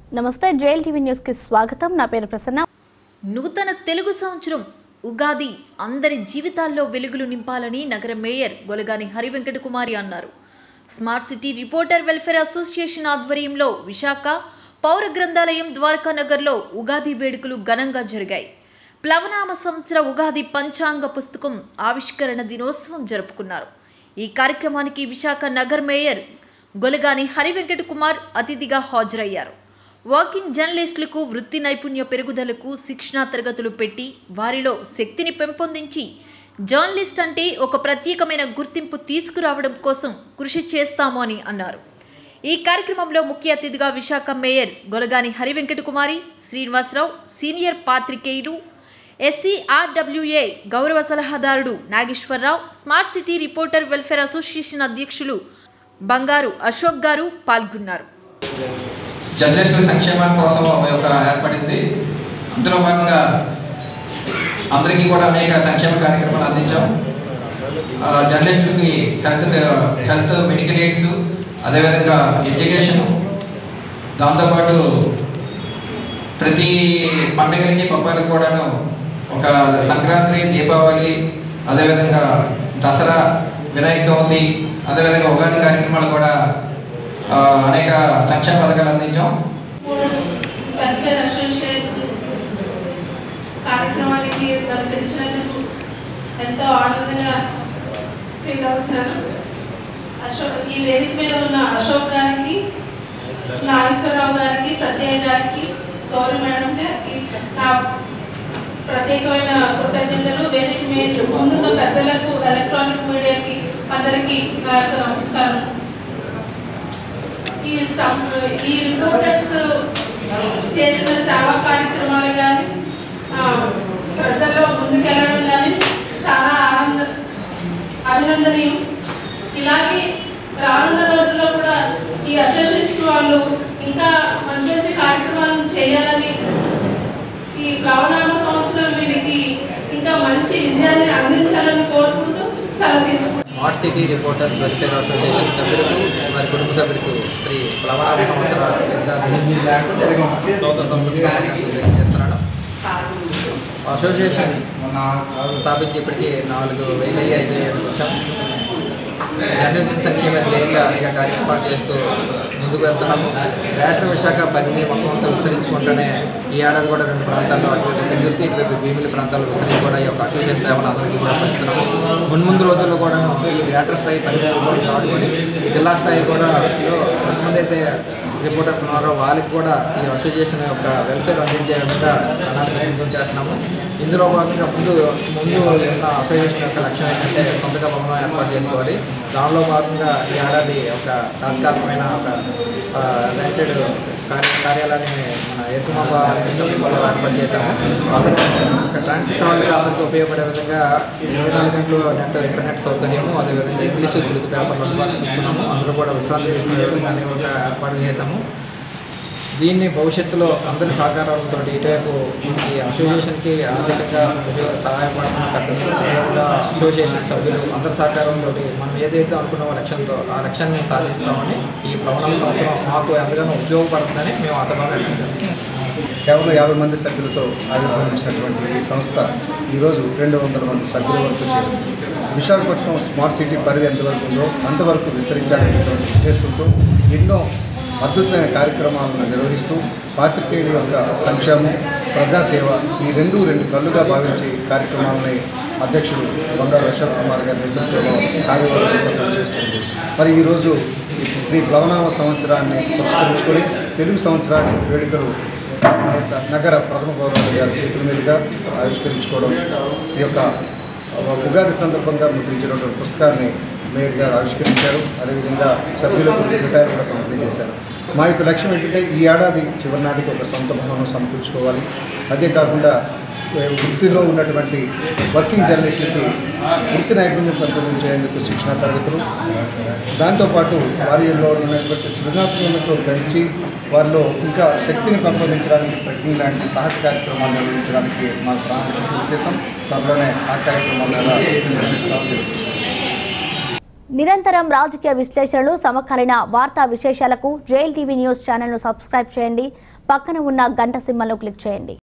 నమస్తే jail TV news కి స్వాగతం నా పేరు ప్రసన్న నూతన తెలుగు సంవత్సరం ఉగాది అందరి జీవితాల్లో వెలుగులు నింపాలని నగర మేయర్ గొలగాని హరివెంకట కుమారి అన్నారు smart city reporter welfare association ఆధ్వర్యంలో విశాఖ పౌర గ్రంథాలయం ద్వారకా నగర్లో ఉగాది వేడుకలు ఘనంగా జరిగాయి ప్లవనామ సంవత్సర ఉగాది పంచాంగ పుస్తకం ఆవిష్కరణ దినోత్సవం జరుపుకున్నారు ఈ కార్యక్రమానికి విశాఖ నగర్ మేయర్ గొలగాని హరివెంకట కుమార్ అతిథిగా హాజరయ్యారు వర్కింగ్ జర్నలిస్టులకు వృత్తి నైపుణ్య పెరుగుదలకు శిక్షణా తరగతులు పెట్టి వారిలో శక్తిని పెంపొందించి జర్నలిస్ట్ అంటే ఒక ప్రత్యేకమైన గుర్తింపు తీసుకురావడం కోసం కృషి చేస్తాము అని అన్నారు ఈ కార్యక్రమంలో ముఖ్య అతిథిగా విశాఖ మేయర్ గొలగాని హరివెంకట కుమారి శ్రీనివాసరావు సీనియర్ పాత్రికేయుడు ఎస్సీ ఆర్డబ్ల్యూఏ గౌరవ సలహాదారుడు Nageswararao smart city reporter welfare association అధ్యక్షులు బంగారు అశోక్ గారు పాల్గొన్నారు జర్నలిస్టుల సంక్షేమం కోసం ఒక యొక్క ఏర్పడింది ఇందులో భాగంగా అందరికీ కూడా అనేక సంక్షేమ కార్యక్రమాలు అందించాం ఆ, జర్నలిస్టులకి హెల్త్ హెల్త్ మెడికల్ ఎయిడ్స్ అదేవిధంగా ఎడ్యుకేషను దాంతోపాటు ప్రతి పండుగలకి పబ్బాలకు కూడాను ఒక సంక్రాంతి దీపావళి అదేవిధంగా దసరా వినాయక చవితి అదేవిధంగా ఉగాది కార్యక్రమాలు కూడా ఆ, అనేక సంక్షేమ పథకాలు అందించాం స్పోర్ట్స్ వెల్ఫేర్ అసోసియేషన్ కార్యక్రమానికి నన్ను పిలిచినందుకు ఎంతో ఆనందంగా ఫీల్ అవుతున్నాను అశోక్ ఈ వేదిక మీద ఉన్న అశోక్ గారికి నాగేశ్వరరావు గారికి సత్య గారికి గౌరీ మేడం గారికి నా ప్రత్యేకమైన కృతజ్ఞతలు వేదిక మీద ముందున్న పెద్దలకు ఎలక్ట్రానిక్ మీడియాకి అందరికీ నా యొక్క నమస్కారం ఈ సం- ఈ రిపోర్టర్స్ చేసిన సేవా కార్యక్రమాలు కానీ ప్రజల్లో ముందుకెళ్ళడం కానీ చాలా ఆనంద అభినందనీయం ఇలాగే రానున్న రోజుల్లో కూడా ఈ అసోసియేషన్ వాళ్ళు ఇంకా మంచి మంచి కార్యక్రమాలను చేయాలని ఈ ప్లవనామ సంవత్సరం వీరికి ఇంకా మంచి విజయాన్ని అందించాలని కోరుకుంటూ సెలవు తీసుకుంటాం smart city reporters welfare association సభ్యులకు వారి కుటుంబ సభ్యులకు శ్రీ ప్లవనామ సంవత్సర నూతన సంవత్సర శుభాకాంక్షలు తెలియజేస్తున్నాను అసోసియేషన్ స్థాపించి ఇప్పటికీ నాలుగు వేల ఐదు ఏళ్ళకి వచ్చాం జర్నలిస్ట్ సంక్షేమ ధ్యేయంగా అనేక కార్యక్రమాలు చేస్తూ ముందుకు వెళ్తున్నాము గ్రేటర్ విశాఖ పరిధి మొత్తం అంతా విస్తరించుకుంటూనే ఈ ఏడాది కూడా రెండు ప్రాంతాల్లో అటువైపు పెందుర్తి ఇటువైపు భీమిలి ప్రాంతాల్లో విస్తరించి కూడా ఈ యొక్క అసోసియేషన్ సేవలు అందరికీ కూడా పంచుతున్నాము మున్ముందు రోజుల్లో కూడా ఈ గ్రేటర్ స్థాయి పరిధి కూడా దాటుకొని జిల్లా స్థాయి కూడా ఎంతమందైతే రిపోర్టర్స్ ఉన్నారో వాళ్ళకి కూడా ఈ అసోసియేషన్ యొక్క వెల్ఫేర్ అందించే విధంగా ప్రణాళిక సిద్ధం చేస్తున్నాము ఇందులో భాగంగా ముందు ముందు ఉన్న అసోసియేషన్ యొక్క లక్ష్యం ఏంటంటే సొంతగా భవనం ఏర్పాటు చేసుకోవాలి దానిలో భాగంగా ఈ ఏడాది ఒక తాత్కాలికమైన ఒక ఆ, రెంటెడ్ కార్య కార్యాలయాన్ని మన ఎత్తుమాబ ఏర్పాటు చేశాము అందరూ ఒక ట్రాన్సిట్ వాళ్ళకి అందరికీ ఉపయోగపడే విధంగా ఇరవై నాలుగు గంటలు నెట్ ఇంటర్నెట్ సౌకర్యము అదేవిధంగా ఇంగ్లీష్ తెలుగు పేపర్లు అందుబాటులో ఉంచుకున్నాము అందరూ కూడా విశ్రాంతి తీసుకునే విధంగా అన్ని కూడా ఏర్పాటు చేశాము దీన్ని భవిష్యత్తులో అందరి సహకారాలతో ఇటువైపు ఈ అసోసియేషన్కి ఆర్థికంగా ఉపయోగ సహాయపడుతున్న పెద్ద అసోసియేషన్ సభ్యులు అందరి సహకారంతో మనం ఏదైతే అనుకున్నామో లక్ష్యంతో ఆ లక్ష్యాన్ని సాధిస్తామని ఈ ప్రవణం సంవత్సరం మాకు ఎంతగానో ఉపయోగపడుతుందని మేము అసభాగా వ్యక్తం చేస్తున్నాం కేవలం యాభై మంది సభ్యులతో ఆవిర్భవించినటువంటి ఈ సంస్థ ఈరోజు రెండు వందల మంది సభ్యుల వరకు చేరింది విశాఖపట్నం స్మార్ట్ సిటీ పరిధి ఎంతవరకు ఉందో అంతవరకు విస్తరించాలనేటువంటి ఉద్దేశంతో ఎన్నో అద్భుతమైన కార్యక్రమాలను నిర్వహిస్తూ పాత్రికేయుల యొక్క సంక్షేమం ప్రజాసేవ ఈ రెండు రెండు కళ్ళుగా భావించి కార్యక్రమాలని అధ్యక్షుడు బంగారు అశోక్ కుమార్ గారి నేతృత్వంలో కార్యవర్గం చేస్తుంది మరి ఈరోజు శ్రీ ప్లవనామ సంవత్సరాన్ని పురస్కరించుకొని తెలుగు సంవత్సరాన్ని వేడుకలు మన యొక్క నగర ప్రథమ గౌరవ గారి చేతుల మీదుగా ఆవిష్కరించుకోవడం ఈ యొక్క ఉగాది సందర్భంగా ముద్రించినటువంటి పుస్తకాన్ని మేయర్ గారు ఆవిష్కరించారు అదేవిధంగా సభ్యులకు రిటైర్ కూడా పంపిణీ చేశారు మా యొక్క లక్ష్యం ఏంటంటే ఈ ఏడాది చివరి నాటికి ఒక సొంత భవనం సమకూర్చుకోవాలి అదే కాకుండా ఏ, వృత్తిలో ఉన్నటువంటి వర్కింగ్ జర్నలిస్టులకి వృత్తి నైపుణ్యం పెంపొందించేందుకు శిక్షణ తరగతులు దాంతోపాటు వారిలో ఉన్నటువంటి సృజనాత్మకతను పెంచి వారిలో ఇంకా శక్తిని పెంపొందించడానికి ట్రెక్కింగ్ లాంటి సాహస కార్యక్రమాలు నిర్వహించడానికి మా ప్రాంతం చేసాం త్వరలోనే ఆ కార్యక్రమాలు నిర్వహిస్తామని తెలుపుతున్నాం నిరంతరం రాజకీయ విశ్లేషణలు సమకాలీన వార్తా విశేషాలకు జైల్ టీవీ న్యూస్ ఛానల్ను సబ్స్క్రైబ్ చేయండి పక్కన ఉన్న గంట సింబల్ను క్లిక్ చేయండి